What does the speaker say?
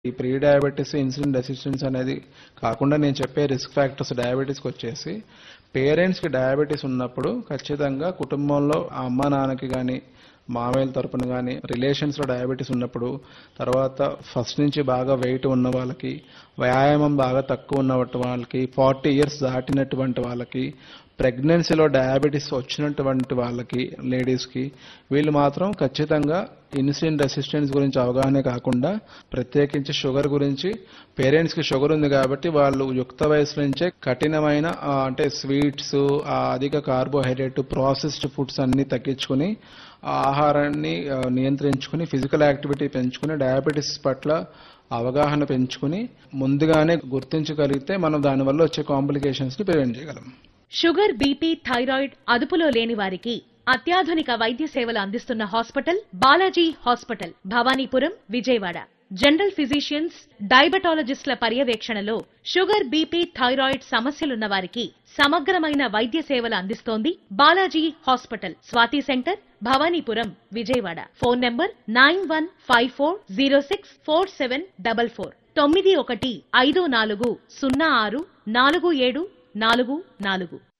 ఈ pre diabetes insulin resistance అనేది కాకుండా నేను చెప్పే రిస్క్ ఫ్యాక్టర్స్ డయాబెటీస్కి వచ్చేసి పేరెంట్స్కి డయాబెటీస్ ఉన్నప్పుడు ఖచ్చితంగా కుటుంబంలో ఆ అమ్మ నాన్నకి కానీ మామయ్యల తరపున కానీ రిలేషన్స్లో డయాబెటీస్ ఉన్నప్పుడు తర్వాత ఫస్ట్ నుంచి బాగా వెయిట్ ఉన్న వాళ్ళకి వ్యాయామం బాగా తక్కువ ఉన్నటువంటి వాళ్ళకి ఫార్టీ ఇయర్స్ దాటినటువంటి వాళ్ళకి ప్రెగ్నెన్సీలో డయాబెటీస్ వచ్చినటువంటి వాళ్ళకి లేడీస్కి వీళ్ళు మాత్రం ఖచ్చితంగా ఇన్సులిన్ రెసిస్టెన్స్ గురించి అవగాహన కాకుండా ప్రత్యేకించి షుగర్ గురించి పేరెంట్స్కి షుగర్ ఉంది కాబట్టి వాళ్ళు యుక్త వయసు నుంచే కఠినమైన ఆ, అంటే స్వీట్స్ ఆ అధిక కార్బోహైడ్రేట్ ప్రాసెస్డ్ ఫుడ్స్ అన్ని తగ్గించుకుని ఆ ఆహారాన్ని ఆ, నియంత్రించుకుని ఫిజికల్ యాక్టివిటీ పెంచుకుని డయాబెటీస్ పట్ల అవగాహన పెంచుకుని ముందుగానే గుర్తించగలిగితే మనం దానివల్ల వచ్చే కాంప్లికేషన్స్ని ప్రివెంట్ చేయగలం షుగర్ బీపీ థైరాయిడ్ అదుపులో లేని వారికి అత్యాధునిక వైద్య సేవలు అందిస్తున్న hospital Balaji hospital Bhavanipuram Vijayawada general physicians డయాబెటాలజిస్టుల పర్యవేక్షణలో షుగర్ బీపీ థైరాయిడ్ సమస్యలున్న వారికి సమగ్రమైన వైద్య సేవలు అందిస్తోంది Balaji hospital Swathi centre Bhavanipuram Vijayawada phone number nine one five four zero six four seven double four తొమ్మిది ఒకటి ఐదు నాలుగు సున్నా ఆరు నాలుగు ఏడు నాలుగు నాలుగు